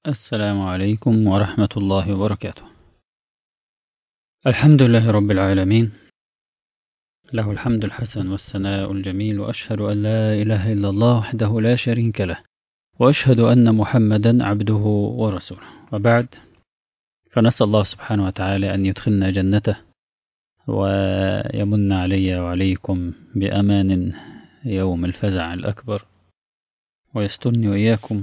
السلام عليكم ورحمة الله وبركاته الحمد لله رب العالمين له الحمد الحسن والثناء الجميل وأشهد أن لا إله إلا الله وحده لا شريك له وأشهد أن محمدا عبده ورسوله وبعد فنسأل الله سبحانه وتعالى أن يدخلنا جنته ويمن علي وعليكم بأمان يوم الفزع الأكبر ويسترني وإياكم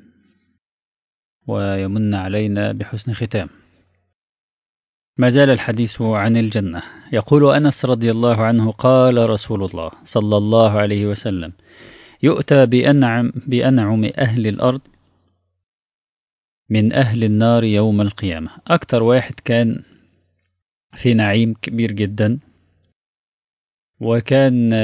ويمن علينا بحسن ختام ما زال الحديث عن الجنة يقول أنس رضي الله عنه قال رسول الله صلى الله عليه وسلم يؤتى بأنعم, بأنعم أهل الأرض من أهل النار يوم القيامة أكتر واحد كان في نعيم كبير جدا وكان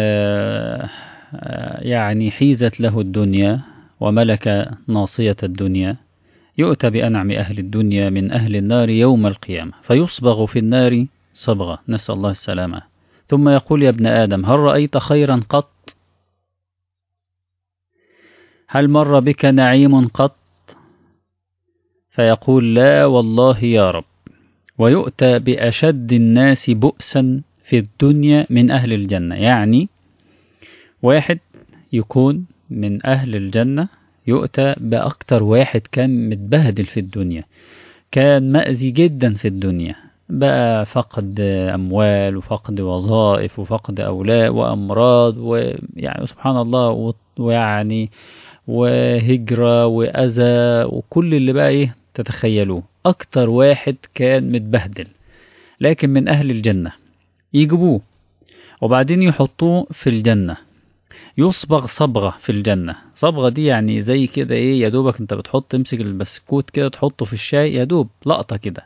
يعني حيزت له الدنيا وملك ناصية الدنيا يؤتى بأنعم أهل الدنيا من أهل النار يوم القيامة فيصبغ في النار صبغة نسأل الله السلامة ثم يقول يا ابن آدم هل رأيت خيرا قط هل مر بك نعيم قط فيقول لا والله يا رب ويؤتى بأشد الناس بؤسا في الدنيا من أهل الجنة يعني واحد يكون من أهل الجنة يؤتى بأكتر واحد كان متبهدل في الدنيا كان مأذي جدا في الدنيا بقى فقد أموال وفقد وظائف وفقد أولاد وأمراض ويعني سبحان الله ويعني وهجرة وأذى وكل اللي بقى إيه تتخيلوه أكتر واحد كان متبهدل لكن من أهل الجنة يجيبوه وبعدين يحطوه في الجنة يصبغ صبغة في الجنة صبغة دي يعني زي كده ايه يا دوبك انت بتحط تمسك البسكوت كده تحطه في الشاي يا دوب لقطة كده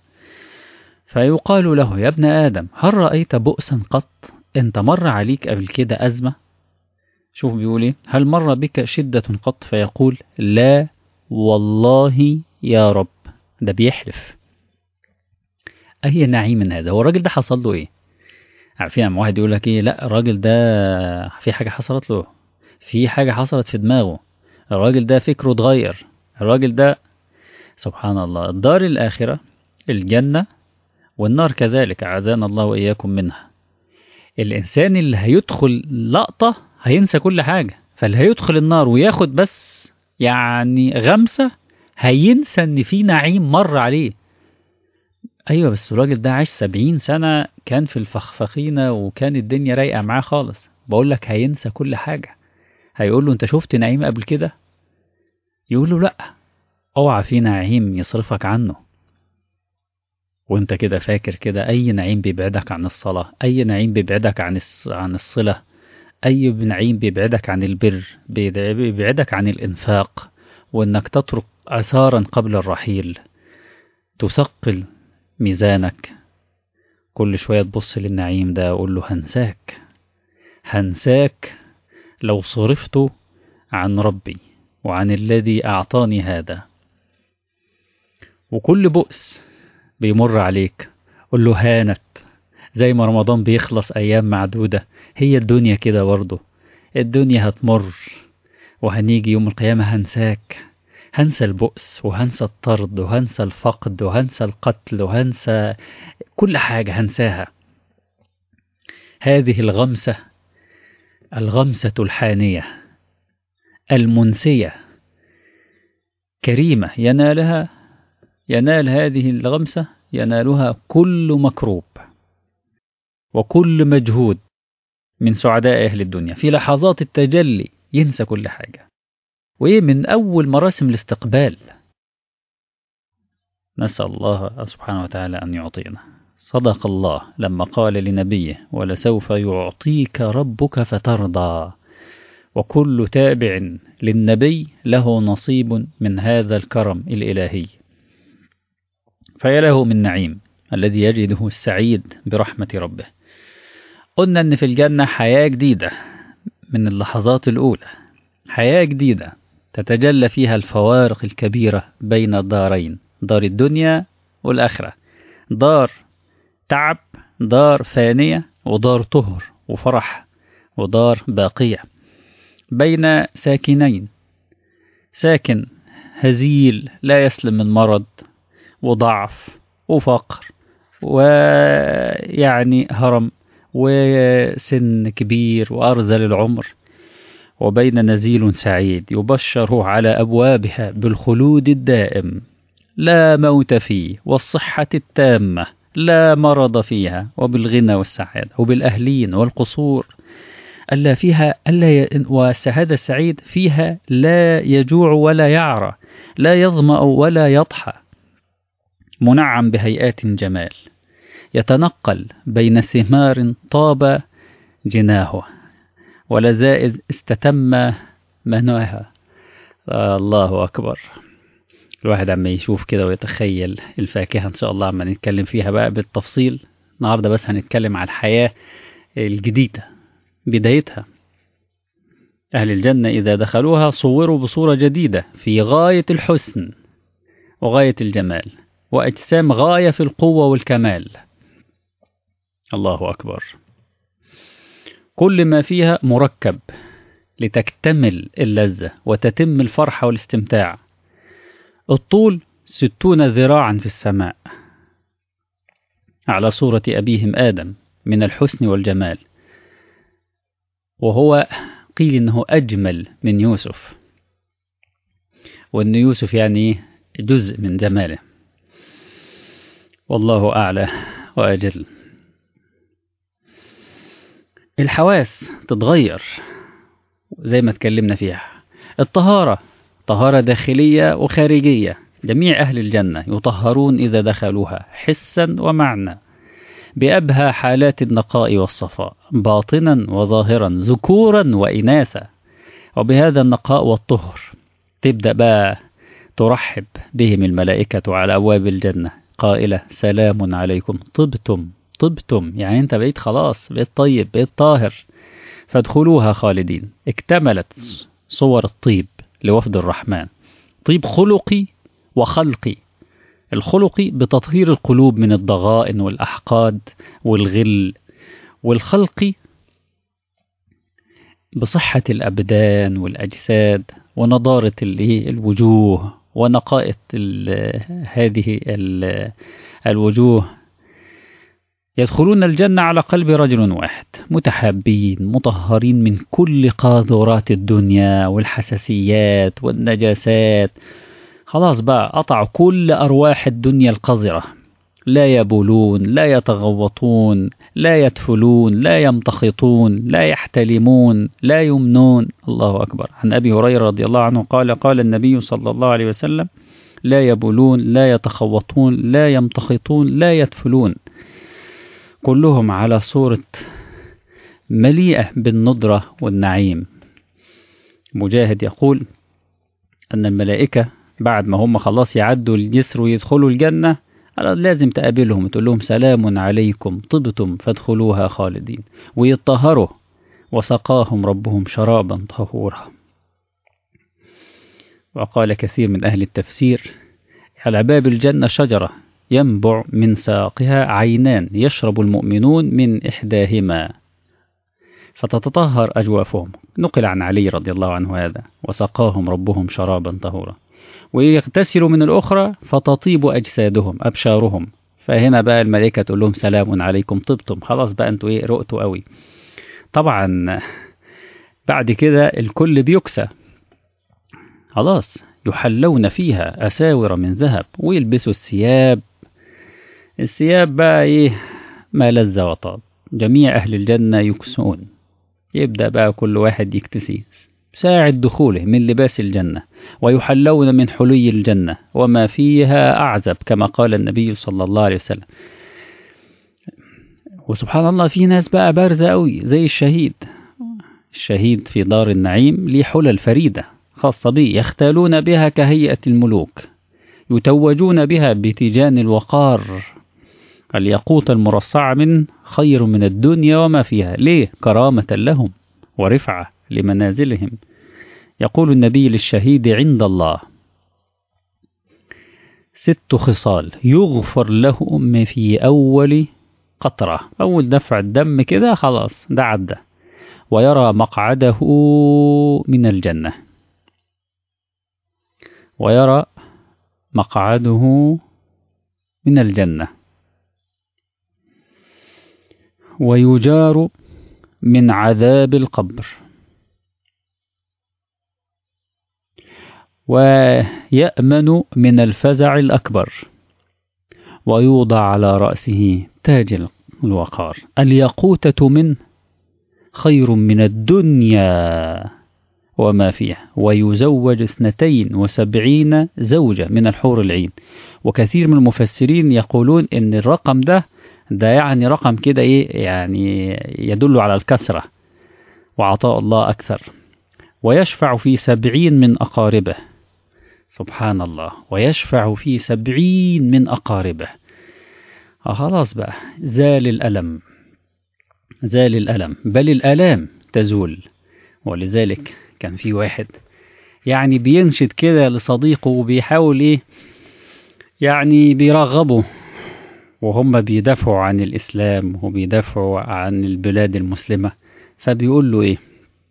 فيقال له يا ابن آدم هل رأيت بؤسا قط انت مر عليك قبل كده أزمة شوف بيقول ايه هل مر بك شدة قط فيقول لا والله يا رب ده بيحلف أي نعيم هذا هو الراجل ده حصل له ايه عارفين عم واحد يقول لك ايه لا الراجل ده في حاجة حصلت له في حاجة حصلت في دماغه الراجل ده فكره اتغير الراجل ده سبحان الله الدار الآخرة الجنة والنار كذلك أعاذنا الله وإياكم منها الإنسان اللي هيدخل لقطة هينسى كل حاجة فاللي هيدخل النار وياخد بس يعني غمسة هينسى إن في نعيم مر عليه أيوة بس الراجل ده عاش سبعين سنة كان في الفخفخينة وكان الدنيا رايقة معاه خالص بقول لك هينسى كل حاجة هيقول له انت شفت نعيم قبل كده يقول له لا اوعى في نعيم يصرفك عنه وانت كده فاكر كده اي نعيم بيبعدك عن الصلاة اي نعيم بيبعدك عن عن الصلة اي نعيم بيبعدك عن البر بيبعدك عن الانفاق وانك تترك اثارا قبل الرحيل تثقل ميزانك كل شوية تبص للنعيم ده أقول له هنساك هنساك لو صرفت عن ربي وعن الذي أعطاني هذا وكل بؤس بيمر عليك قول له هانت زي ما رمضان بيخلص أيام معدودة هي الدنيا كده برضه الدنيا هتمر وهنيجي يوم القيامة هنساك هنسى البؤس وهنسى الطرد وهنسى الفقد وهنسى القتل وهنسى كل حاجة هنساها هذه الغمسة الغمسة الحانية المنسية كريمة ينالها ينال هذه الغمسة ينالها كل مكروب وكل مجهود من سعداء أهل الدنيا في لحظات التجلي ينسى كل حاجة وإيه من أول مراسم الاستقبال نسأل الله سبحانه وتعالى أن يعطينا صدق الله لما قال لنبيه ولسوف يعطيك ربك فترضى وكل تابع للنبي له نصيب من هذا الكرم الإلهي فيا له من نعيم الذي يجده السعيد برحمة ربه قلنا أن في الجنة حياة جديدة من اللحظات الأولى حياة جديدة تتجلى فيها الفوارق الكبيرة بين الدارين دار الدنيا والآخرة دار تعب دار فانية ودار طهر وفرح ودار باقية بين ساكنين ساكن هزيل لا يسلم من مرض وضعف وفقر ويعني هرم وسن كبير وأرذل العمر وبين نزيل سعيد يبشر على أبوابها بالخلود الدائم لا موت فيه والصحة التامة لا مرض فيها وبالغنى والسعادة وبالأهلين والقصور ألا فيها ألا ي... والسعادة السعيد فيها لا يجوع ولا يعرى لا يظمأ ولا يضحى منعم بهيئات جمال يتنقل بين ثمار طاب جناهه ولذائذ استتم منوها آه الله أكبر الواحد عم يشوف كده ويتخيل الفاكهة إن شاء الله عم نتكلم فيها بقى بالتفصيل النهاردة بس هنتكلم على الحياة الجديدة بدايتها أهل الجنة إذا دخلوها صوروا بصورة جديدة في غاية الحسن وغاية الجمال وأجسام غاية في القوة والكمال الله أكبر كل ما فيها مركب لتكتمل اللذة وتتم الفرحة والاستمتاع الطول ستون ذراعا في السماء على صورة أبيهم آدم من الحسن والجمال وهو قيل إنه أجمل من يوسف وأن يوسف يعني جزء من جماله والله أعلى وأجل الحواس تتغير زي ما اتكلمنا فيها الطهارة طهارة داخلية وخارجية جميع أهل الجنة يطهرون إذا دخلوها حسا ومعنى بأبهى حالات النقاء والصفاء باطنا وظاهرا ذكورا وإناثا وبهذا النقاء والطهر تبدأ بقى ترحب بهم الملائكة على أبواب الجنة قائلة سلام عليكم طبتم طبتم يعني أنت بقيت خلاص بقيت طيب بقيت طاهر فادخلوها خالدين اكتملت صور الطيب لوفد الرحمن طيب خلقي وخلقي الخلقي بتطهير القلوب من الضغائن والأحقاد والغل والخلقي بصحة الأبدان والأجساد ونضارة الوجوه ونقاءة هذه الوجوه يدخلون الجنة على قلب رجل واحد متحابين مطهرين من كل قاذورات الدنيا والحساسيات والنجاسات خلاص بقى قطعوا كل أرواح الدنيا القذرة لا يبولون لا يتغوطون لا يدفلون لا يمتخطون لا يحتلمون لا يمنون الله أكبر عن أبي هريرة رضي الله عنه قال قال النبي صلى الله عليه وسلم لا يبولون لا يتخوطون لا يمتخطون لا يدفلون كلهم على صورة مليئة بالندرة والنعيم مجاهد يقول أن الملائكة بعد ما هم خلاص يعدوا الجسر ويدخلوا الجنة لازم تقابلهم تقول لهم سلام عليكم طبتم فادخلوها خالدين ويطهروا وسقاهم ربهم شرابا طهورا وقال كثير من أهل التفسير على باب الجنة شجرة ينبع من ساقها عينان يشرب المؤمنون من إحداهما فتتطهر أجوافهم نقل عن علي رضي الله عنه هذا وسقاهم ربهم شرابا طهورا ويغتسلوا من الأخرى فتطيب أجسادهم أبشارهم فهنا بقى الملائكة تقول لهم سلام عليكم طبتم خلاص بقى انتوا ايه رقتوا قوي طبعا بعد كده الكل بيكسى خلاص يحلون فيها أساور من ذهب ويلبسوا الثياب الثياب بقى ايه ما لذ وطاب جميع أهل الجنة يكسون يبدأ بقى كل واحد يكتسي ساعة دخوله من لباس الجنة ويحلون من حلي الجنة وما فيها أعزب كما قال النبي صلى الله عليه وسلم وسبحان الله في ناس بقى بارزة قوي زي الشهيد الشهيد في دار النعيم ليه حلل فريدة خاصة به يختالون بها كهيئة الملوك يتوجون بها بتيجان الوقار الياقوت المرصع من خير من الدنيا وما فيها ليه كرامة لهم ورفعة لمنازلهم يقول النبي للشهيد عند الله ست خصال يغفر له في أول قطرة أول دفع الدم كده خلاص ده عدى ويرى مقعده من الجنة ويرى مقعده من الجنة ويجار من عذاب القبر ويأمن من الفزع الأكبر ويوضع على رأسه تاج الوقار الياقوتة منه خير من الدنيا وما فيها ويزوج اثنتين وسبعين زوجة من الحور العين وكثير من المفسرين يقولون ان الرقم ده ده يعني رقم كده ايه يعني يدل على الكثرة وعطاء الله أكثر ويشفع في سبعين من أقاربه سبحان الله ويشفع في سبعين من أقاربه آه خلاص بقى زال الألم زال الألم بل الآلام تزول ولذلك كان في واحد يعني بينشد كده لصديقه وبيحاول ايه يعني بيرغبه وهم بيدافعوا عن الإسلام وبيدافعوا عن البلاد المسلمة فبيقول له إيه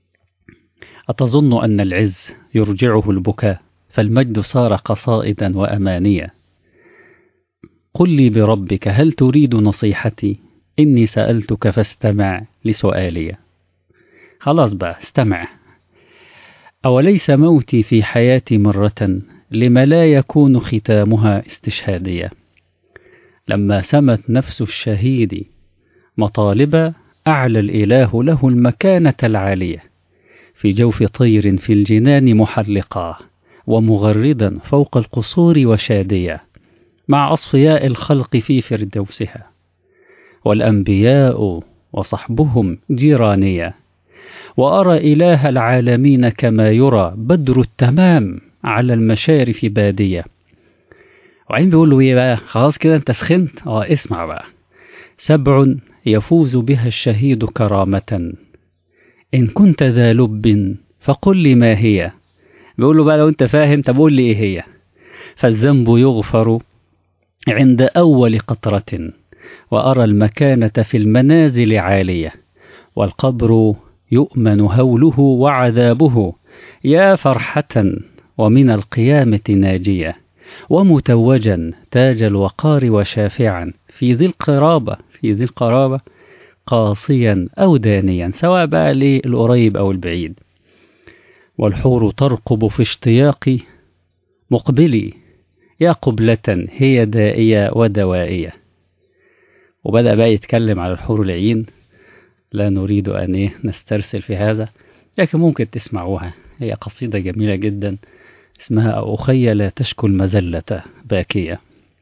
أتظن أن العز يرجعه البكاء فالمجد صار قصائدا وأمانيا قل لي بربك هل تريد نصيحتي إني سألتك فاستمع لسؤالي خلاص بقى استمع أوليس موتي في حياتي مرة لما لا يكون ختامها استشهادية لما سمت نفس الشهيد مطالبا أعلى الإله له المكانة العالية في جوف طير في الجنان محلقا ومغردا فوق القصور وشاديا مع أصفياء الخلق في فردوسها والأنبياء وصحبهم جيرانيا وأرى إله العالمين كما يرى بدر التمام على المشارف بادية وبعدين بيقول له ايه بقى خلاص كده انت سخنت اه اسمع بقى سبع يفوز بها الشهيد كرامة إن كنت ذا لب فقل لي ما هي بيقول له بقى لو انت فاهم طب قول لي ايه هي فالذنب يغفر عند أول قطرة وأرى المكانة في المنازل عالية والقبر يؤمن هوله وعذابه يا فرحة ومن القيامة ناجية ومتوجا تاج الوقار وشافعا في ذي القرابة في ذي القرابة قاصيا أو دانيا سواء بقى للقريب أو البعيد والحور ترقب في اشتياق مقبلي يا قبلة هي دائية ودوائية وبدأ بقى يتكلم على الحور العين لا نريد أن إيه نسترسل في هذا لكن ممكن تسمعوها هي قصيدة جميلة جدا اسمها أخي لا تشكو المذلة باكية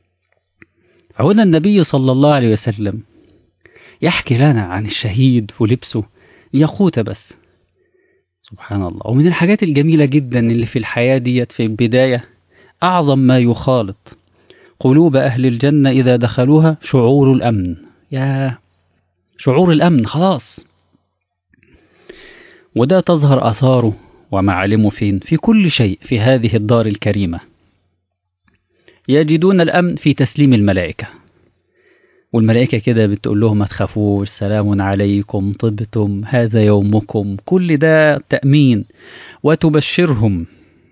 فهنا النبي صلى الله عليه وسلم يحكي لنا عن الشهيد ولبسه ياقوت بس سبحان الله ومن الحاجات الجميلة جدا اللي في الحياة ديت في البداية أعظم ما يخالط قلوب أهل الجنة إذا دخلوها شعور الأمن يا شعور الأمن خلاص وده تظهر آثاره ومعالمه فين في كل شيء في هذه الدار الكريمة يجدون الأمن في تسليم الملائكة والملائكة كده بتقول لهم ما تخافوش سلام عليكم طبتم هذا يومكم كل ده تأمين وتبشرهم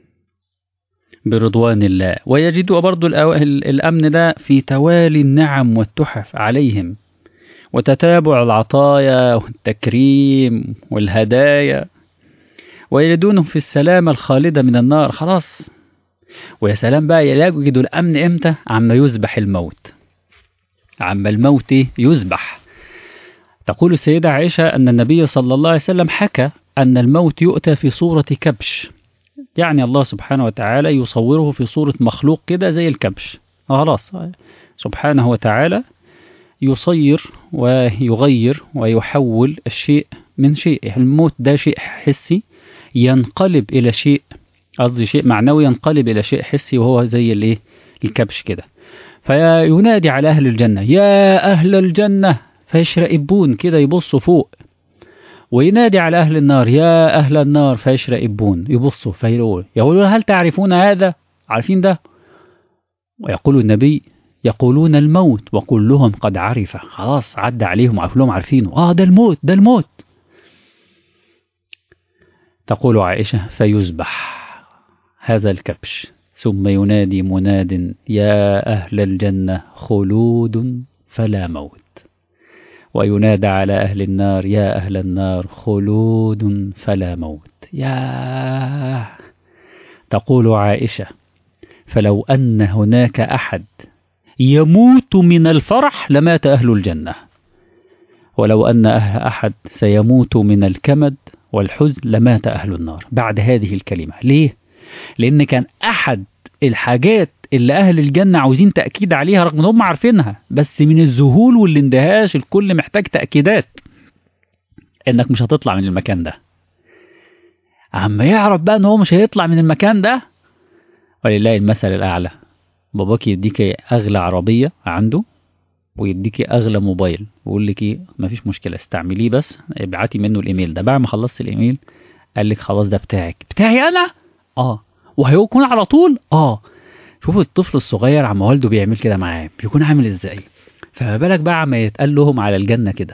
برضوان الله ويجدوا برضو الأمن ده في توالي النعم والتحف عليهم وتتابع العطايا والتكريم والهدايا ويجدونهم في السلامة الخالدة من النار خلاص ويا سلام بقى يجدوا الأمن إمتى عما يذبح الموت عما الموت يذبح تقول السيدة عائشة أن النبي صلى الله عليه وسلم حكى أن الموت يؤتى في صورة كبش يعني الله سبحانه وتعالى يصوره في صورة مخلوق كده زي الكبش خلاص سبحانه وتعالى يصير ويغير ويحول الشيء من شيء الموت ده شيء حسي ينقلب إلى شيء قصدي شيء معنوي ينقلب إلى شيء حسي وهو زي الايه الكبش كده فينادي على أهل الجنة يا أهل الجنة فيشرئبون كده يبصوا فوق وينادي على أهل النار يا أهل النار فيشرئبون يبصوا فيقولون يقولون هل تعرفون هذا عارفين ده ويقول النبي يقولون الموت وكلهم قد عرف خلاص عدى عليهم كلهم عارفينه اه ده الموت ده الموت تقول عائشة فيذبح هذا الكبش ثم ينادي مناد يا أهل الجنة خلود فلا موت وينادى على أهل النار يا أهل النار خلود فلا موت يا تقول عائشة فلو أن هناك أحد يموت من الفرح لمات أهل الجنة ولو أن أحد سيموت من الكمد والحزن لمات أهل النار بعد هذه الكلمة ليه؟ لأن كان أحد الحاجات اللي أهل الجنة عاوزين تأكيد عليها رغم أن هم عارفينها بس من الذهول والاندهاش الكل محتاج تأكيدات إنك مش هتطلع من المكان ده عما يعرف بقى إن هو مش هيطلع من المكان ده ولله المثل الأعلى باباك يديك أغلى عربية عنده ويديكي اغلى موبايل ويقول لك ايه مفيش مشكله استعمليه بس ابعتي منه الايميل ده بعد ما خلصت الايميل قال لك خلاص ده بتاعك بتاعي انا اه وهيكون على طول اه شوفوا الطفل الصغير عم والده بيعمل كده معاه بيكون عامل ازاي فما بالك بقى عما يتقال لهم على الجنه كده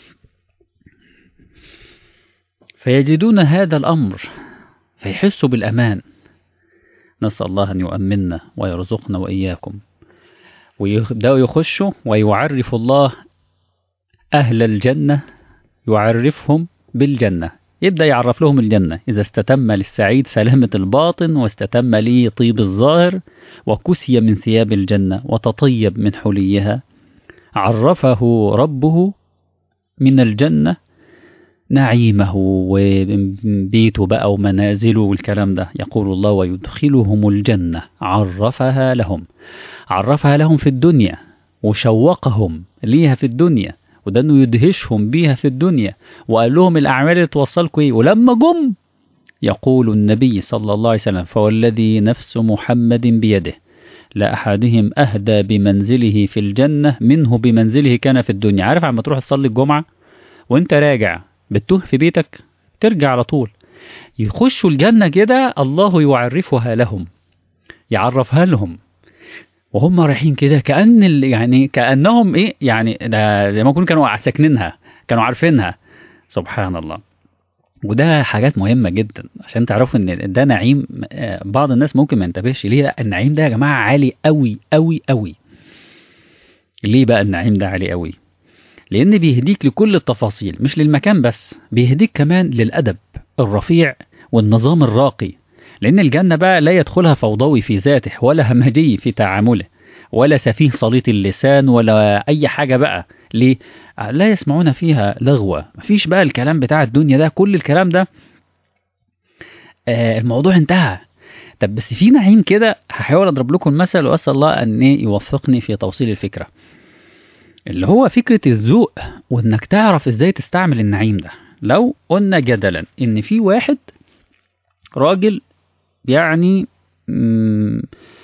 فيجدون هذا الامر فيحسوا بالامان نسال الله ان يؤمننا ويرزقنا واياكم ويبدأوا يخشوا ويعرف الله أهل الجنة يعرفهم بالجنة يبدأ يعرف لهم الجنة إذا استتم للسعيد سلامة الباطن واستتم لي طيب الظاهر وكسي من ثياب الجنة وتطيب من حليها عرفه ربه من الجنة نعيمه وبيته بقى ومنازله والكلام ده يقول الله ويدخلهم الجنة عرفها لهم عرفها لهم في الدنيا وشوقهم ليها في الدنيا وده انه يدهشهم بيها في الدنيا وقال لهم الاعمال اللي توصلكم ايه ولما جم يقول النبي صلى الله عليه وسلم فوالذي نفس محمد بيده لأحدهم أهدى بمنزله في الجنة منه بمنزله كان في الدنيا عارف عما تروح تصلي الجمعة وانت راجع بتوه في بيتك ترجع على طول يخشوا الجنة كده الله يعرفها لهم يعرفها لهم وهم رايحين كده كأن ال- يعني كأنهم ايه يعني ده زي ما يكونوا كانوا ساكنينها كانوا عارفينها سبحان الله وده حاجات مهمة جدا عشان تعرفوا ان ده نعيم آه، بعض الناس ممكن ما ينتبهش ليه لا النعيم ده يا جماعة عالي قوي قوي قوي ليه بقى النعيم ده عالي قوي لان بيهديك لكل التفاصيل مش للمكان بس بيهديك كمان للأدب الرفيع والنظام الراقي لأن الجنة بقى لا يدخلها فوضوي في ذاته ولا همجي في تعامله ولا سفيه صليط اللسان ولا أي حاجة بقى ليه؟ لا يسمعون فيها لغوة مفيش بقى الكلام بتاع الدنيا ده كل الكلام ده آه الموضوع انتهى طب بس في نعيم كده هحاول اضرب لكم مثل واسال الله ان يوفقني في توصيل الفكره اللي هو فكره الذوق وانك تعرف ازاي تستعمل النعيم ده لو قلنا جدلا ان في واحد راجل يعني مم،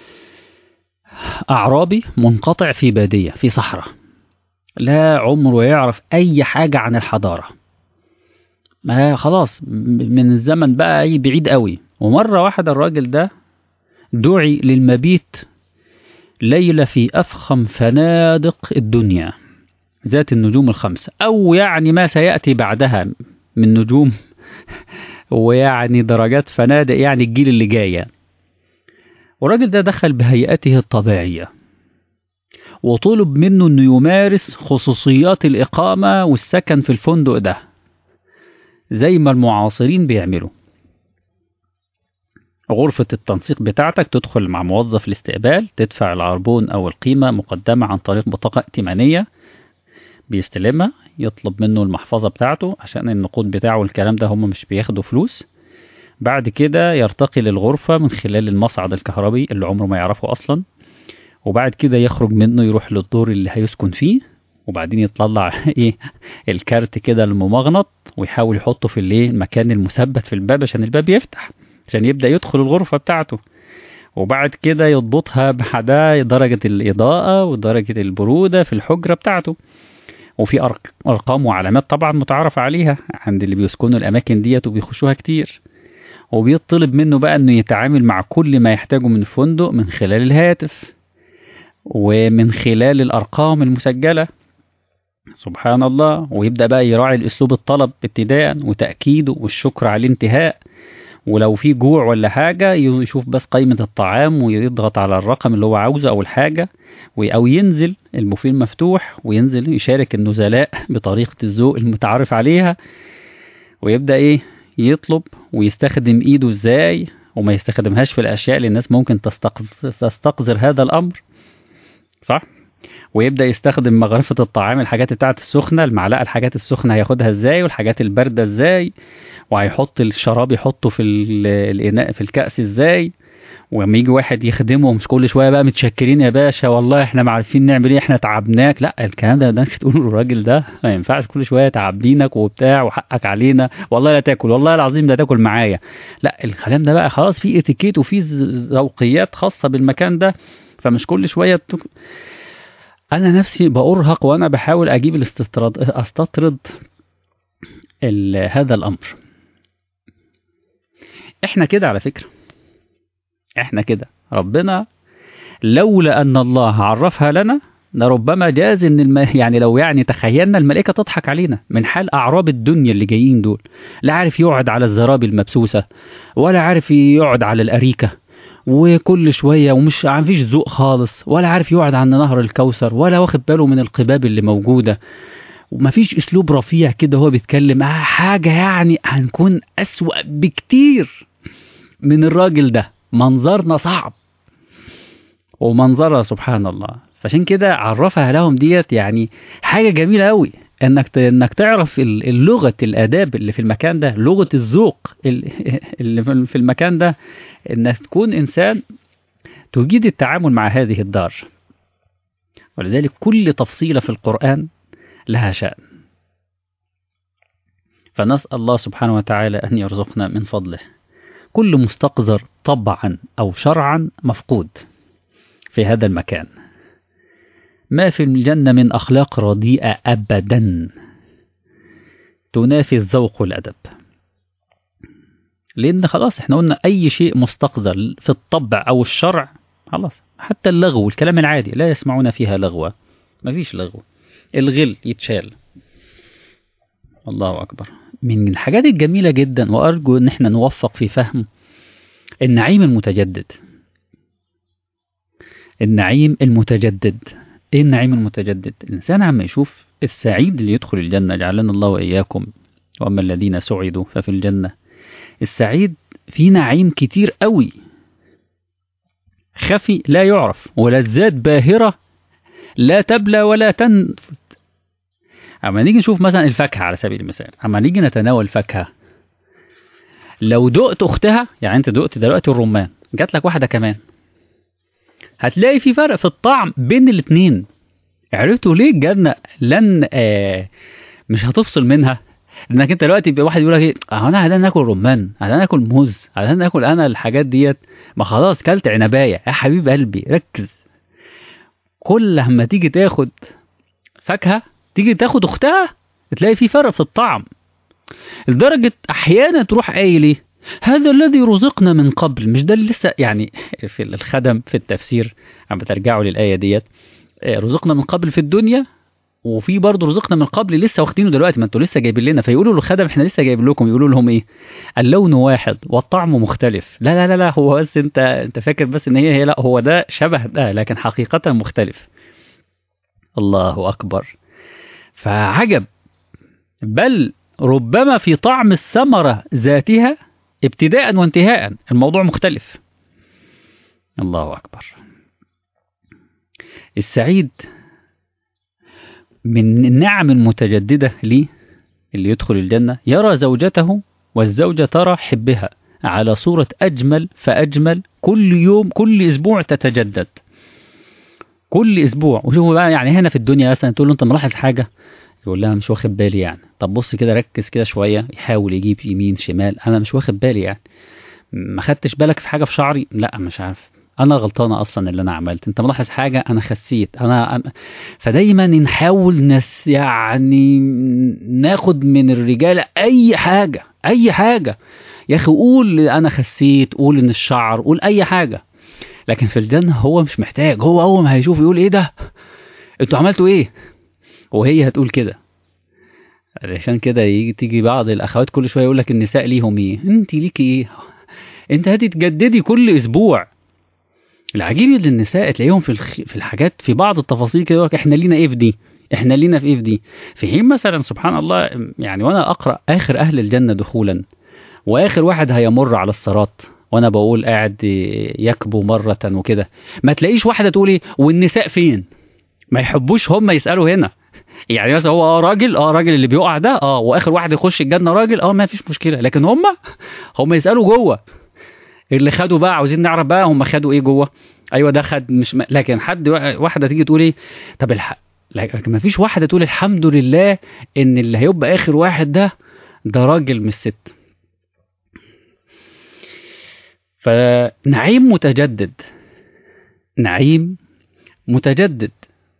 اعرابي منقطع في باديه في صحراء لا عمره يعرف اي حاجه عن الحضاره ما خلاص م- من الزمن بقى اي بعيد قوي ومره واحده الراجل ده دعي للمبيت ليله في افخم فنادق الدنيا ذات النجوم الخمسه او يعني ما سياتي بعدها من نجوم ويعني درجات فنادق يعني الجيل اللي جاي يعني. والراجل ده دخل بهيئته الطبيعيه وطلب منه انه يمارس خصوصيات الاقامه والسكن في الفندق ده زي ما المعاصرين بيعملوا غرفة التنسيق بتاعتك تدخل مع موظف الاستقبال تدفع العربون أو القيمة مقدمة عن طريق بطاقة ائتمانية بيستلمها يطلب منه المحفظة بتاعته عشان النقود بتاعه والكلام ده هم مش بياخدوا فلوس بعد كده يرتقي للغرفة من خلال المصعد الكهربي اللي عمره ما يعرفه أصلا وبعد كده يخرج منه يروح للدور اللي هيسكن فيه وبعدين يطلع ايه الكارت كده الممغنط ويحاول يحطه في الايه المكان المثبت في الباب عشان الباب يفتح عشان يبدأ يدخل الغرفة بتاعته وبعد كده يضبطها بعدها درجة الإضاءة ودرجة البرودة في الحجرة بتاعته وفي أرق- أرقام وعلامات طبعا متعارف عليها عند اللي بيسكنوا الأماكن ديت وبيخشوها كتير وبيطلب منه بقى إنه يتعامل مع كل ما يحتاجه من الفندق من خلال الهاتف ومن خلال الأرقام المسجلة سبحان الله ويبدأ بقى يراعي الأسلوب الطلب ابتداء وتأكيده والشكر على الانتهاء ولو في جوع ولا حاجة يشوف بس قائمة الطعام ويضغط على الرقم اللي هو عاوزه أو الحاجة أو ينزل البوفيه مفتوح وينزل يشارك النزلاء بطريقة الذوق المتعارف عليها ويبدأ إيه يطلب ويستخدم إيده إزاي وما يستخدمهاش في الأشياء اللي الناس ممكن تستقذر هذا الأمر صح؟ ويبدا يستخدم مغرفه الطعام الحاجات بتاعت السخنه المعلقه الحاجات السخنه هياخدها ازاي والحاجات البارده ازاي وهيحط الشراب يحطه في الاناء في الكاس ازاي ولما يجي واحد يخدمه مش كل شويه بقى متشكرين يا باشا والله احنا ما عارفين نعمل ايه احنا تعبناك لا الكلام ده ده تقوله للراجل ده ما ينفعش كل شويه تعبينك وبتاع وحقك علينا والله لا تاكل والله العظيم ده تاكل معايا لا الكلام ده بقى خلاص في اتيكيت وفي ذوقيات خاصه بالمكان ده فمش كل شويه بتك... انا نفسي بارهق وانا بحاول اجيب الاستطراد استطرد هذا الامر احنا كده على فكره احنا كده ربنا لولا ان الله عرفها لنا لربما جاز ان الم... يعني لو يعني تخيلنا الملائكه تضحك علينا من حال اعراب الدنيا اللي جايين دول لا عارف يقعد على الزراب المبسوسه ولا عارف يقعد على الاريكه وكل شويه ومش فيش ذوق خالص ولا عارف يقعد عند نهر الكوثر ولا واخد باله من القباب اللي موجوده ومفيش اسلوب رفيع كده هو بيتكلم حاجه يعني هنكون اسوا بكتير من الراجل ده منظرنا صعب ومنظرها سبحان الله فعشان كده عرفها لهم ديت يعني حاجه جميله قوي انك انك تعرف اللغه الاداب اللي في المكان ده لغه الذوق اللي في المكان ده انك تكون انسان تجيد التعامل مع هذه الدار ولذلك كل تفصيله في القران لها شان فنسال الله سبحانه وتعالى ان يرزقنا من فضله كل مستقذر طبعا او شرعا مفقود في هذا المكان ما في الجنة من أخلاق رديئة أبدا تنافي الذوق والأدب لأن خلاص احنا قلنا أي شيء مستقذر في الطبع أو الشرع خلاص حتى اللغو الكلام العادي لا يسمعون فيها لغوة ما فيش لغو الغل يتشال الله أكبر من الحاجات الجميلة جدا وأرجو أن احنا نوفق في فهم النعيم المتجدد النعيم المتجدد ايه النعيم المتجدد الانسان عم يشوف السعيد اللي يدخل الجنه جعلنا الله واياكم واما الذين سعدوا ففي الجنه السعيد في نعيم كتير قوي خفي لا يعرف ولذات باهره لا تبلى ولا تنفت اما نيجي نشوف مثلا الفاكهه على سبيل المثال اما نيجي نتناول فاكهه لو دقت اختها يعني انت دقت دلوقتي الرمان جات لك واحده كمان هتلاقي في فرق في الطعم بين الاثنين عرفتوا ليه الجنة لن آه مش هتفصل منها انك انت دلوقتي بيبقى واحد يقول لك ايه اه انا عايزين ناكل رمان عايزين ناكل موز عايزين ناكل انا الحاجات ديت ما خلاص كلت عنبايه يا حبيب قلبي ركز كل لما تيجي تاخد فاكهه تيجي تاخد اختها تلاقي في فرق في الطعم لدرجه احيانا تروح قايل ايه هذا الذي رزقنا من قبل مش ده اللي لسه يعني في الخدم في التفسير عم بترجعوا للآية ديت رزقنا من قبل في الدنيا وفي برضه رزقنا من قبل لسه واخدينه دلوقتي ما انتوا لسه جايبين لنا فيقولوا للخدم احنا لسه جايبين لكم يقولوا لهم ايه اللون واحد والطعم مختلف لا لا لا لا هو بس انت انت فاكر بس ان هي هي لا هو ده شبه ده لكن حقيقة مختلف الله اكبر فعجب بل ربما في طعم الثمرة ذاتها ابتداء وانتهاء الموضوع مختلف الله أكبر السعيد من النعم المتجددة ليه اللي يدخل الجنة يرى زوجته والزوجة ترى حبها على صورة أجمل فأجمل كل يوم كل أسبوع تتجدد كل أسبوع وشوفوا بقى يعني هنا في الدنيا مثلا تقول له أنت ملاحظ حاجة يقول لها مش واخد بالي يعني طب بص كده ركز كده شويه يحاول يجيب يمين شمال انا مش واخد بالي يعني ما خدتش بالك في حاجه في شعري لا مش عارف انا غلطانه اصلا اللي انا عملت انت ملاحظ حاجه انا خسيت انا فدايما نحاول نس يعني ناخد من الرجاله اي حاجه اي حاجه يا اخي قول انا خسيت قول ان الشعر قول اي حاجه لكن في الجنه هو مش محتاج هو اول ما هيشوف يقول ايه ده انتوا عملتوا ايه وهي هتقول كده علشان كده يجي تيجي بعض الاخوات كل شويه يقول لك النساء ليهم ايه انت ليكي ايه انت هتتجددي كل اسبوع العجيب ان النساء تلاقيهم في الخ... في الحاجات في بعض التفاصيل كده يقول لك احنا لينا ايه في دي احنا لينا في ايه في دي في حين مثلا سبحان الله يعني وانا اقرا اخر اهل الجنه دخولا واخر واحد هيمر على الصراط وانا بقول قاعد يكبو مره وكده ما تلاقيش واحده تقول ايه والنساء فين ما يحبوش هم يسالوا هنا يعني مثلا هو اه راجل اه راجل اللي بيقع ده اه واخر واحد يخش الجنه راجل اه ما فيش مشكله لكن هم هم يسالوا جوه اللي خدوا بقى عاوزين نعرف بقى هم خدوا ايه جوه ايوه ده خد مش م... لكن حد واحده تيجي تقول ايه طب الح... لكن ما فيش واحده تقول الحمد لله ان اللي هيبقى اخر واحد ده ده راجل مش ست فنعيم متجدد نعيم متجدد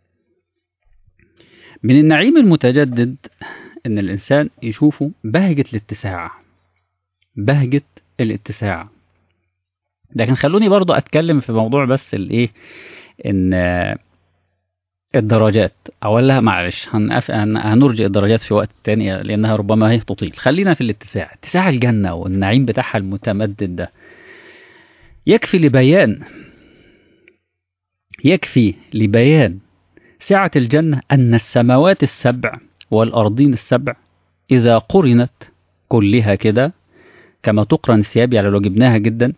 من النعيم المتجدد ان الانسان يشوفه بهجة الاتساع بهجة الاتساع لكن خلوني برضو اتكلم في موضوع بس الايه ان الدرجات اولا معلش هنقف... هنرجع الدرجات في وقت تاني لانها ربما هي تطيل خلينا في الاتساع اتساع الجنة والنعيم بتاعها المتمدد ده يكفي لبيان يكفي لبيان سعة الجنة أن السماوات السبع والأرضين السبع إذا قرنت كلها كده كما تقرن الثياب يعني لو جبناها جدا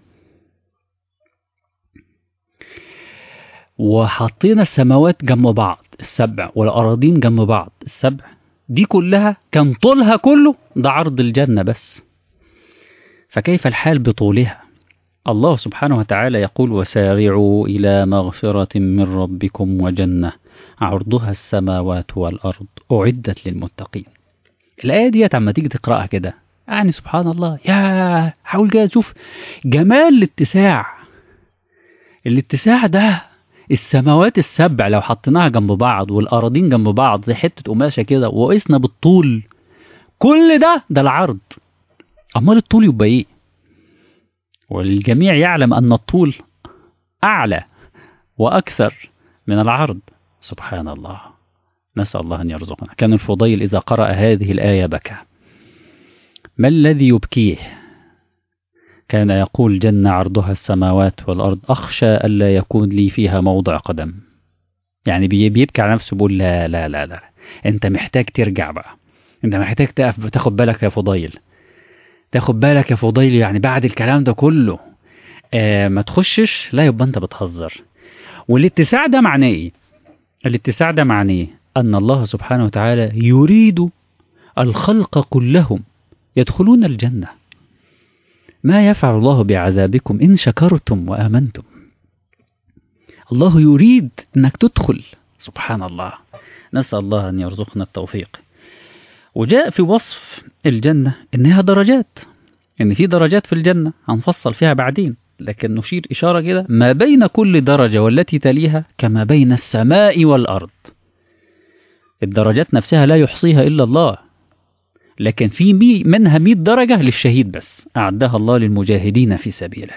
وحطينا السماوات جنب بعض السبع والأراضين جنب بعض السبع دي كلها كان طولها كله ده عرض الجنة بس فكيف الحال بطولها الله سبحانه وتعالى يقول وسارعوا إلى مغفرة من ربكم وجنة عرضها السماوات والأرض أعدت للمتقين الآية دي لما تيجي تقرأها كده يعني سبحان الله يا حاول كده تشوف جمال الاتساع الاتساع ده السماوات السبع لو حطيناها جنب بعض والأراضين جنب بعض زي حتة قماشة كده وقسنا بالطول كل ده ده العرض أمال الطول يبقى إيه والجميع يعلم أن الطول أعلى وأكثر من العرض سبحان الله نسأل الله أن يرزقنا كان الفضيل إذا قرأ هذه الآية بكى ما الذي يبكيه كان يقول جن عرضها السماوات والأرض أخشى ألا يكون لي فيها موضع قدم يعني بيبكي على نفسه بيقول لا لا لا لا أنت محتاج ترجع بقى أنت محتاج تقف تاخد بالك يا فضيل تاخد بالك يا فضيل يعني بعد الكلام ده كله آه ما تخشش لا يبقى أنت بتهزر والاتساع ده معناه إيه؟ الاتساع ده معناه أن الله سبحانه وتعالى يريد الخلق كلهم يدخلون الجنة ما يفعل الله بعذابكم إن شكرتم وآمنتم الله يريد أنك تدخل سبحان الله نسأل الله أن يرزقنا التوفيق وجاء في وصف الجنة إنها درجات إن في درجات في الجنة هنفصل فيها بعدين لكن نشير إشارة كده ما بين كل درجة والتي تليها كما بين السماء والأرض الدرجات نفسها لا يحصيها إلا الله لكن في مي منها 100 درجة للشهيد بس أعدها الله للمجاهدين في سبيله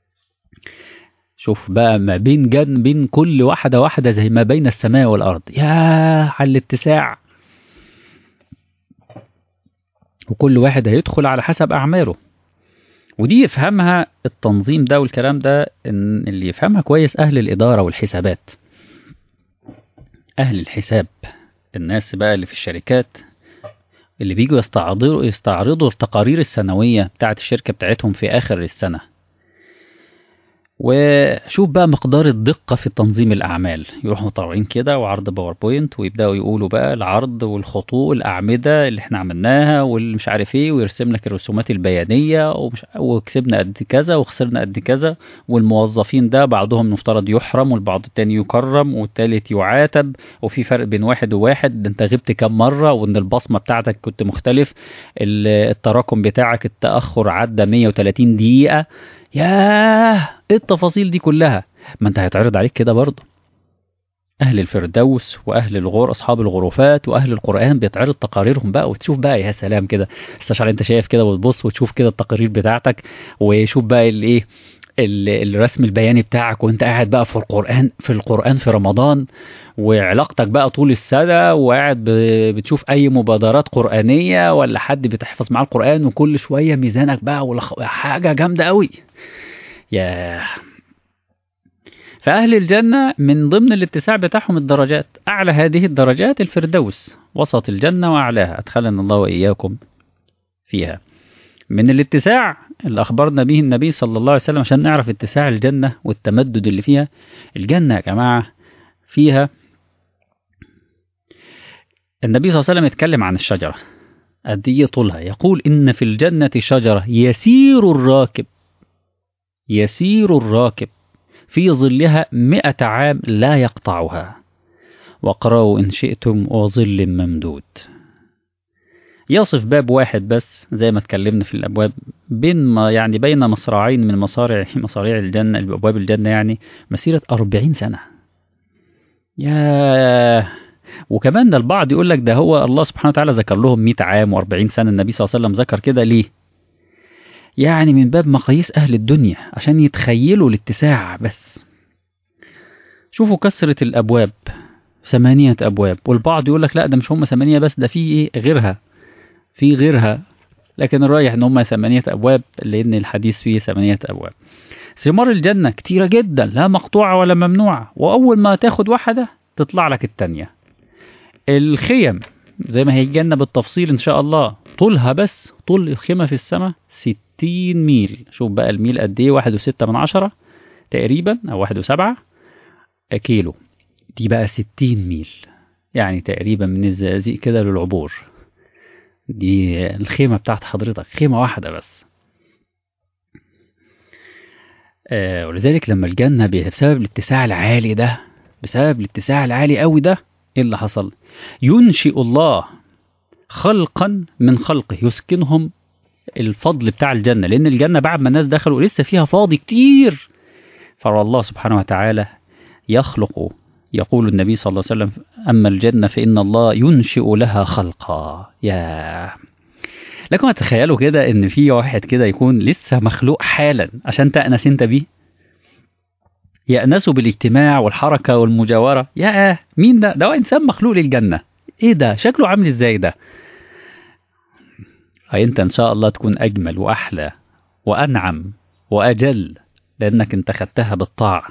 شوف بقى ما بين جن بين كل واحدة واحدة زي ما بين السماء والأرض يا على الاتساع وكل واحد هيدخل على حسب أعماله ودي يفهمها التنظيم ده والكلام ده إن اللي يفهمها كويس أهل الإدارة والحسابات أهل الحساب الناس بقى اللي في الشركات اللي بيجوا يستعرضوا يستعرضوا التقارير السنوية بتاعت الشركة بتاعتهم في آخر السنة وشوف بقى مقدار الدقة في تنظيم الأعمال يروحوا مطلعين كده وعرض باوربوينت ويبدأوا يقولوا بقى العرض والخطوط الأعمدة اللي احنا عملناها والمش عارف ايه ويرسم لك الرسومات البيانية ومش وكسبنا قد كذا وخسرنا قد كذا والموظفين ده بعضهم مفترض يحرم والبعض التاني يكرم والتالت يعاتب وفي فرق بين واحد وواحد ده انت غبت كام مرة وان البصمة بتاعتك كنت مختلف التراكم بتاعك التأخر عدى 130 دقيقة ياه ايه التفاصيل دي كلها ما انت هيتعرض عليك كده برضه اهل الفردوس واهل الغور اصحاب الغرفات واهل القران بيتعرض تقاريرهم بقى وتشوف بقى يا سلام كده استشعر انت شايف كده وتبص وتشوف كده التقارير بتاعتك وشوف بقى الايه الرسم البياني بتاعك وانت قاعد بقى في القران في القران في رمضان وعلاقتك بقى طول السنه وقاعد بتشوف اي مبادرات قرانيه ولا حد بتحفظ معاه القران وكل شويه ميزانك بقى حاجه جامده قوي ياه فأهل الجنة من ضمن الاتساع بتاعهم الدرجات أعلى هذه الدرجات الفردوس وسط الجنة وأعلاها أدخلنا الله وإياكم فيها من الاتساع اللي أخبرنا به النبي صلى الله عليه وسلم عشان نعرف اتساع الجنة والتمدد اللي فيها الجنة يا جماعة فيها النبي صلى الله عليه وسلم يتكلم عن الشجرة قد ايه طولها يقول إن في الجنة شجرة يسير الراكب يسير الراكب في ظلها مئة عام لا يقطعها واقرأوا إن شئتم وظل ممدود يصف باب واحد بس زي ما اتكلمنا في الأبواب بين ما يعني بين مصراعين من مصارع مصاريع الجنة أبواب الجنة يعني مسيرة أربعين سنة يا وكمان ده البعض يقول لك ده هو الله سبحانه وتعالى ذكر لهم 100 عام و40 سنة النبي صلى الله عليه وسلم ذكر كده ليه يعني من باب مقاييس أهل الدنيا عشان يتخيلوا الاتساع بس شوفوا كثرة الأبواب ثمانية أبواب والبعض يقول لك لا ده مش هم ثمانية بس ده في إيه غيرها في غيرها لكن الرايح إن هم ثمانية أبواب لأن الحديث فيه ثمانية أبواب ثمار الجنة كتيرة جدا لا مقطوعة ولا ممنوعة وأول ما تاخد واحدة تطلع لك التانية الخيم زي ما هي الجنة بالتفصيل إن شاء الله طولها بس طول الخيمة في السماء 60 ميل شوف بقى الميل قد إيه واحد وستة من عشرة تقريبا أو واحد وسبعة كيلو دي بقى 60 ميل يعني تقريبا من الزقازيق كده للعبور دي الخيمة بتاعت حضرتك خيمة واحدة بس آه ولذلك لما الجنة بسبب الاتساع العالي ده بسبب الاتساع العالي قوي ده ايه اللي حصل ينشئ الله خلقا من خلقه يسكنهم الفضل بتاع الجنة لأن الجنة بعد ما الناس دخلوا لسه فيها فاضي كتير فالله سبحانه وتعالى يخلق يقول النبي صلى الله عليه وسلم أما الجنة فإن الله ينشئ لها خلقا يا لكم تخيلوا كده ان في واحد كده يكون لسه مخلوق حالا عشان تأنس انت بيه يأنسوا بالاجتماع والحركة والمجاورة يا مين ده ده إنسان مخلوق للجنة ايه ده شكله عامل ازاي ده انت ان شاء الله تكون اجمل واحلى وانعم واجل لانك انت خدتها بالطاعه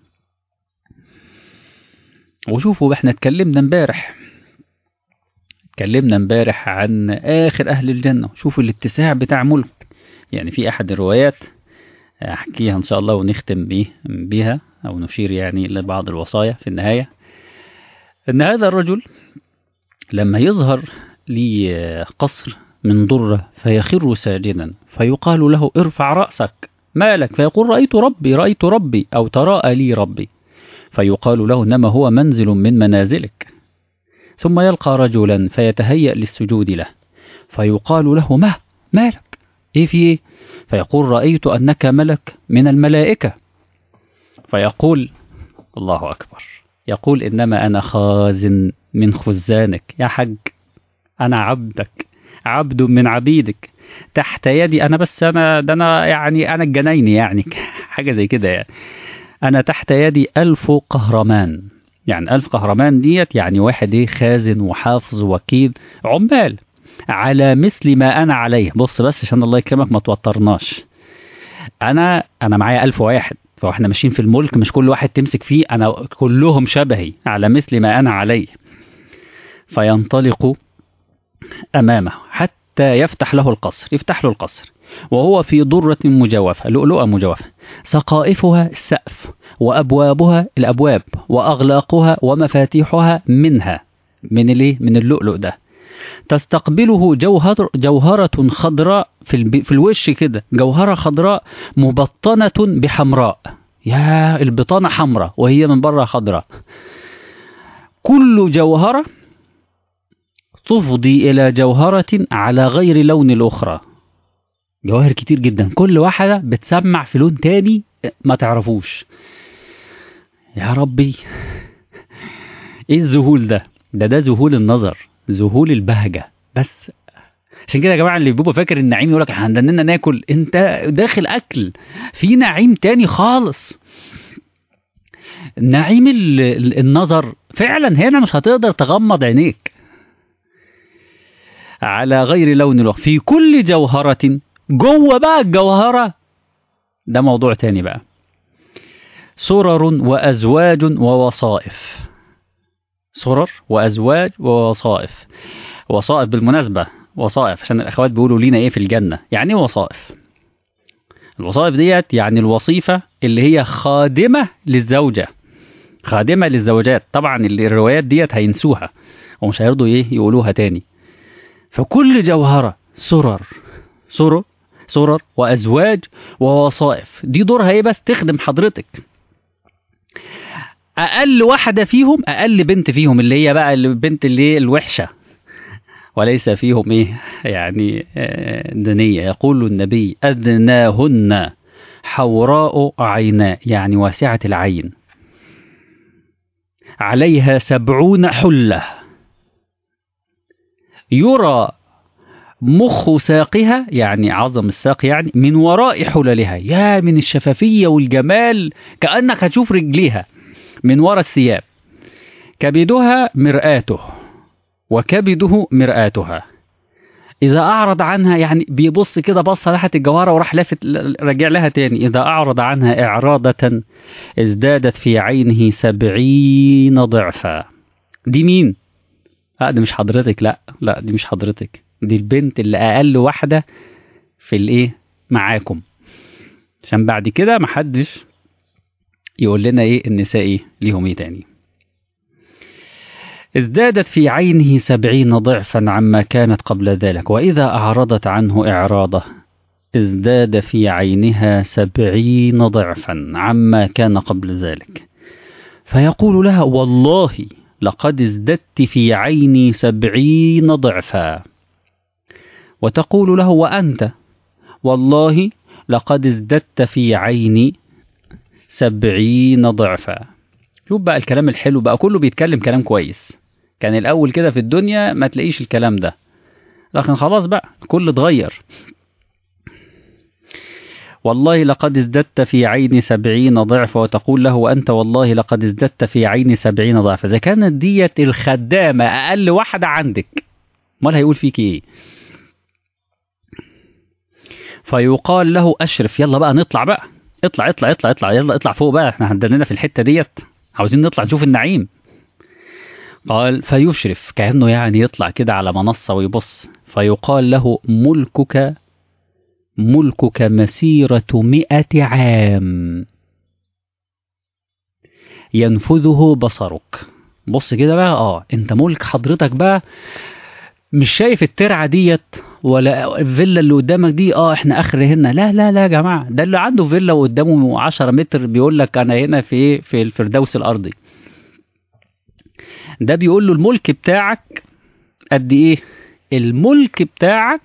وشوفوا احنا اتكلمنا امبارح اتكلمنا امبارح عن اخر اهل الجنه شوفوا الاتساع بتاع ملك يعني في احد الروايات احكيها ان شاء الله ونختم بيه بيها او نشير يعني لبعض الوصايا في النهايه ان هذا الرجل لما يظهر لي قصر من ضرة فيخر ساجدا فيقال له ارفع رأسك مالك فيقول رأيت ربي رأيت ربي أو تراءى لي ربي فيقال له إنما هو منزل من منازلك ثم يلقى رجلا فيتهيأ للسجود له فيقال له ما مالك إيه في إيه فيقول رأيت أنك ملك من الملائكة فيقول الله أكبر يقول إنما أنا خازن من خزانك يا حج أنا عبدك عبد من عبيدك تحت يدي أنا بس أنا ده أنا يعني أنا الجنايني يعني حاجة زي كده يعني أنا تحت يدي ألف قهرمان يعني ألف قهرمان ديت يعني واحد إيه خازن وحافظ وكيل عمال على مثل ما أنا عليه بص بس عشان الله يكرمك ما توترناش أنا أنا معايا ألف واحد فاحنا ماشيين في الملك مش كل واحد تمسك فيه أنا كلهم شبهي على مثل ما أنا عليه فينطلق أمامه حتى يفتح له القصر يفتح له القصر وهو في ضرة مجوفة لؤلؤة مجوفة سقائفها السقف وأبوابها الأبواب وأغلاقها ومفاتيحها منها من الايه من اللؤلؤ ده تستقبله جوهر جوهرة خضراء في, في الوش كده جوهرة خضراء مبطنة بحمراء يا البطانة حمراء وهي من بره خضراء كل جوهرة تفضي إلى جوهرة على غير لون الأخرى جواهر كتير جدا كل واحدة بتسمع في لون تاني ما تعرفوش يا ربي ايه الذهول ده ده ده ذهول النظر ذهول البهجة بس عشان كده يا جماعه اللي بيبقى فاكر النعيم يقول لك احنا عندنا ناكل انت داخل اكل في نعيم تاني خالص نعيم النظر فعلا هنا مش هتقدر تغمض عينيك على غير لون الوقت في كل جوهرة جوه بقى الجوهرة ده موضوع تاني بقى سرر وأزواج ووصائف سرر وأزواج ووصائف وصائف بالمناسبة وصائف عشان الأخوات بيقولوا لينا إيه في الجنة يعني إيه وصائف الوظائف ديت يعني الوظيفة اللي هي خادمة للزوجة خادمة للزوجات طبعا الروايات ديت هينسوها ومش هيرضوا ايه يقولوها تاني فكل جوهرة سرر سرر سرر وأزواج ووظائف دي دورها ايه بس تخدم حضرتك أقل واحدة فيهم أقل بنت فيهم اللي هي بقى البنت اللي هي الوحشة وليس فيهم ايه يعني دنية يقول النبي أدناهن حوراء عيناء يعني واسعة العين عليها سبعون حلة يرى مخ ساقها يعني عظم الساق يعني من وراء حللها يا من الشفافية والجمال كأنك هتشوف رجليها من وراء الثياب كبدها مرآته وكبده مرآتها إذا أعرض عنها يعني بيبص كده بصة ناحية الجوهرة وراح لافت رجع لها تاني إذا أعرض عنها إعراضة ازدادت في عينه سبعين ضعفا دي مين؟ لا دي مش حضرتك لا لا دي مش حضرتك دي البنت اللي أقل واحدة في الإيه معاكم عشان بعد كده محدش يقول لنا إيه النساء إيه ليهم إيه تاني ازدادت في عينه سبعين ضعفا عما كانت قبل ذلك وإذا أعرضت عنه إعراضه ازداد في عينها سبعين ضعفا عما كان قبل ذلك فيقول لها والله لقد ازددت في عيني سبعين ضعفا وتقول له وأنت والله لقد ازددت في عيني سبعين ضعفا شوف بقى الكلام الحلو بقى كله بيتكلم كلام كويس كان الأول كده في الدنيا ما تلاقيش الكلام ده لكن خلاص بقى كل اتغير والله لقد ازددت في عيني سبعين ضعف وتقول له وأنت والله لقد ازددت في عيني سبعين ضعف إذا كانت ديت الخدامة أقل واحدة عندك امال هيقول فيك إيه فيقال له أشرف يلا بقى نطلع بقى اطلع اطلع اطلع اطلع يلا اطلع فوق بقى احنا هندلنا في الحتة ديت عاوزين نطلع نشوف النعيم قال فيشرف كأنه يعني يطلع كده على منصة ويبص فيقال له ملكك ملكك مسيرة مئة عام ينفذه بصرك بص كده بقى اه انت ملك حضرتك بقى مش شايف الترعة ديت ولا الفيلا اللي قدامك دي اه احنا اخر هنا لا لا لا يا جماعة ده اللي عنده فيلا وقدامه 10 متر بيقول لك انا هنا في ايه في الفردوس الارضي ده بيقول له الملك بتاعك قد ايه الملك بتاعك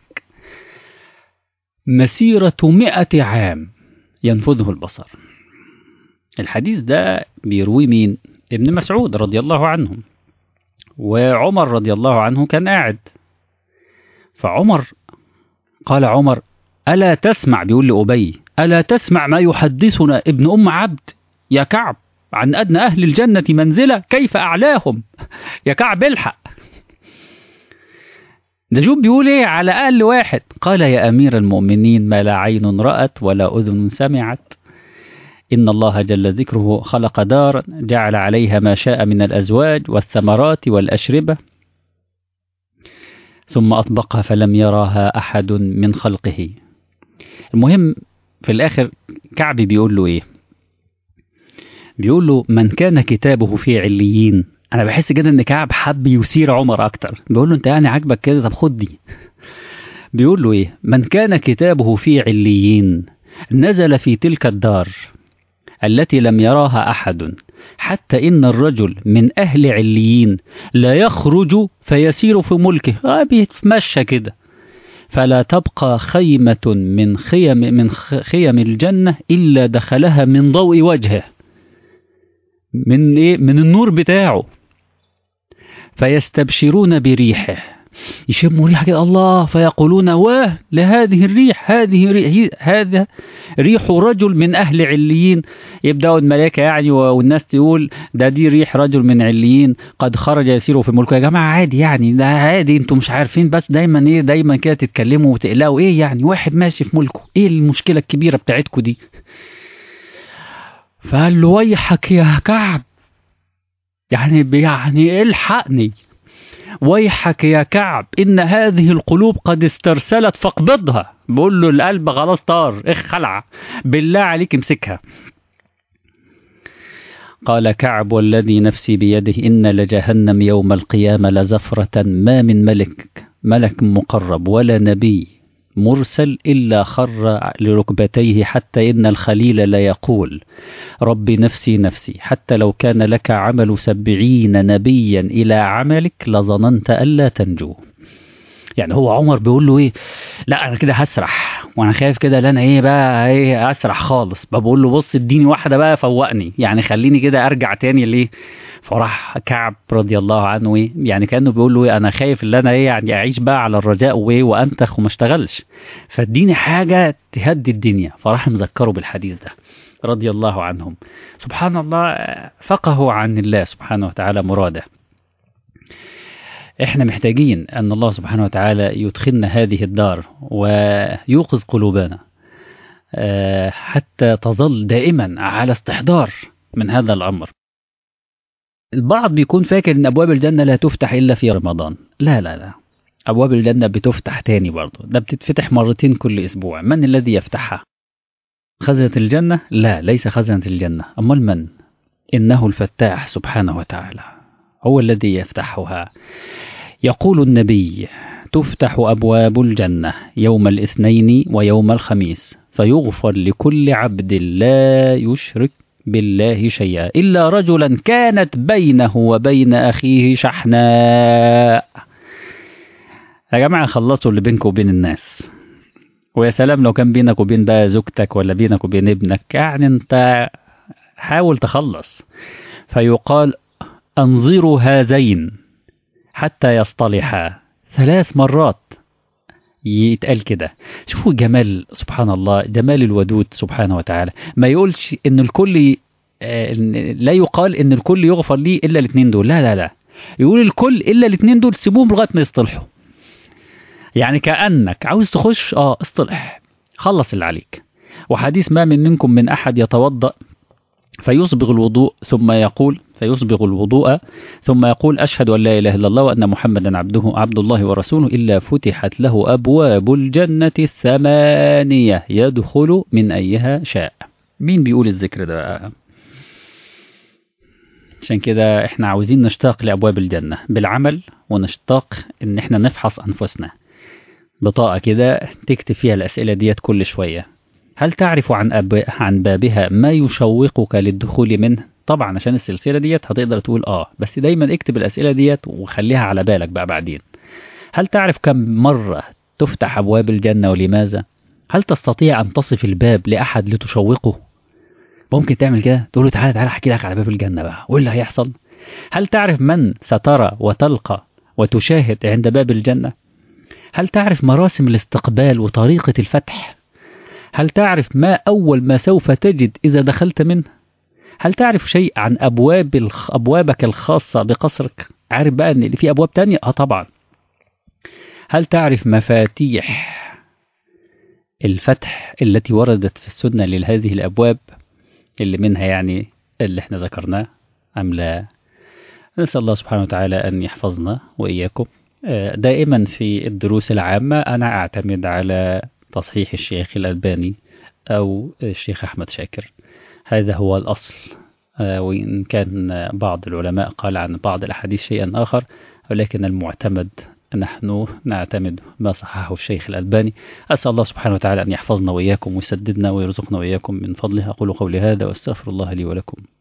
مسيرة مئة عام ينفذه البصر الحديث ده بيروي مين ابن مسعود رضي الله عنه وعمر رضي الله عنه كان قاعد فعمر قال عمر ألا تسمع بيقول لأبي ألا تسمع ما يحدثنا ابن أم عبد يا كعب عن أدنى أهل الجنة منزلة كيف أعلاهم يا كعب الحق ده شوف بيقول ايه على أقل واحد قال يا أمير المؤمنين ما لا عين رأت ولا أذن سمعت إن الله جل ذكره خلق دار جعل عليها ما شاء من الأزواج والثمرات والأشربة ثم أطبقها فلم يراها أحد من خلقه المهم في الآخر كعب بيقول له إيه بيقول له من كان كتابه في عليين انا بحس كده ان كعب حب يثير عمر اكتر بيقول له انت يعني عاجبك كده طب خد دي بيقول له ايه من كان كتابه في عليين نزل في تلك الدار التي لم يراها احد حتى ان الرجل من اهل عليين لا يخرج فيسير في ملكه آه بيتمشى كده فلا تبقى خيمة من خيم من خيم الجنة إلا دخلها من ضوء وجهه من إيه من النور بتاعه فيستبشرون بريحه يشموا ريحة كده الله فيقولون واه لهذه الريح هذه ريح هذا ريح رجل من أهل عليين يبدأوا الملائكة يعني والناس تقول ده دي ريح رجل من عليين قد خرج يسير في ملكه يا جماعة عادي يعني ده عادي انتوا مش عارفين بس دايما ايه دايما كده تتكلموا وتقلقوا ايه يعني واحد ماشي في ملكه ايه المشكلة الكبيرة بتاعتكم دي فقال له ويحك يا كعب يعني يعني الحقني ويحك يا كعب إن هذه القلوب قد استرسلت فاقبضها بقول له القلب خلاص طار اخ خلع بالله عليك امسكها قال كعب والذي نفسي بيده إن لجهنم يوم القيامة لزفرة ما من ملك ملك مقرب ولا نبي مرسل إلا خر لركبتيه حتى إن الخليل لا يقول رب نفسي نفسي حتى لو كان لك عمل سبعين نبيا إلى عملك لظننت ألا تنجو يعني هو عمر بيقول له ايه لا انا كده هسرح وانا خايف كده لا انا ايه بقى ايه اسرح خالص بقول له بص اديني واحده بقى فوقني يعني خليني كده ارجع تاني ليه فراح كعب رضي الله عنه ايه يعني كانه بيقول له ايه انا خايف ان انا ايه يعني اعيش بقى على الرجاء وايه وانتخ وما اشتغلش فاديني حاجه تهدي الدنيا فراح مذكره بالحديث ده رضي الله عنهم سبحان الله فقهوا عن الله سبحانه وتعالى مراده احنا محتاجين ان الله سبحانه وتعالى يدخلنا هذه الدار ويوقظ قلوبنا حتى تظل دائما على استحضار من هذا الامر البعض بيكون فاكر ان ابواب الجنه لا تفتح الا في رمضان لا لا لا ابواب الجنه بتفتح تاني برضه ده بتتفتح مرتين كل اسبوع من الذي يفتحها خزنه الجنه لا ليس خزنه الجنه امال من انه الفتاح سبحانه وتعالى هو الذي يفتحها يقول النبي تفتح أبواب الجنة يوم الاثنين ويوم الخميس فيغفر لكل عبد لا يشرك بالله شيئا إلا رجلا كانت بينه وبين أخيه شحناء يا جماعة خلصوا اللي بينكم وبين الناس ويا سلام لو كان بينك وبين بقى زوجتك ولا بينك وبين ابنك يعني انت حاول تخلص فيقال أنظروا هذين حتى يصطلحا ثلاث مرات يتقال كده شوفوا جمال سبحان الله جمال الودود سبحانه وتعالى ما يقولش ان الكل لا يقال ان الكل يغفر لي الا الاثنين دول لا لا لا يقول الكل الا الاثنين دول سيبوهم لغايه ما يصطلحوا يعني كانك عاوز تخش اه اصطلح خلص اللي عليك وحديث ما من منكم من احد يتوضا فيصبغ الوضوء ثم يقول فيصبغ الوضوء ثم يقول أشهد أن لا إله إلا الله وأن محمدا عبده عبد الله ورسوله إلا فتحت له أبواب الجنة الثمانية يدخل من أيها شاء مين بيقول الذكر ده بقى عشان كده احنا عاوزين نشتاق لأبواب الجنة بالعمل ونشتاق ان احنا نفحص أنفسنا بطاقة كده تكتب فيها الأسئلة ديت كل شوية هل تعرف عن, أب... عن بابها ما يشوقك للدخول منه طبعا عشان السلسلة ديت هتقدر تقول اه بس دايما اكتب الأسئلة ديت وخليها على بالك بقى بعدين هل تعرف كم مرة تفتح أبواب الجنة ولماذا هل تستطيع أن تصف الباب لأحد لتشوقه ممكن تعمل كده تقول له تعالى تعالى احكي لك على باب الجنة بقى وايه اللي هيحصل هل تعرف من سترى وتلقى وتشاهد عند باب الجنة هل تعرف مراسم الاستقبال وطريقة الفتح هل تعرف ما أول ما سوف تجد إذا دخلت منه هل تعرف شيء عن أبواب الخ... أبوابك الخاصة بقصرك عارف بقى أن في أبواب تانية آه طبعا هل تعرف مفاتيح الفتح التي وردت في السنة لهذه الأبواب اللي منها يعني اللي احنا ذكرناه أم لا نسأل الله سبحانه وتعالى أن يحفظنا وإياكم دائما في الدروس العامة أنا أعتمد على تصحيح الشيخ الألباني أو الشيخ أحمد شاكر هذا هو الأصل وإن كان بعض العلماء قال عن بعض الأحاديث شيئا آخر ولكن المعتمد نحن نعتمد ما صححه الشيخ الألباني أسأل الله سبحانه وتعالى أن يحفظنا وإياكم ويسددنا ويرزقنا وإياكم من فضله أقول قولي هذا وأستغفر الله لي ولكم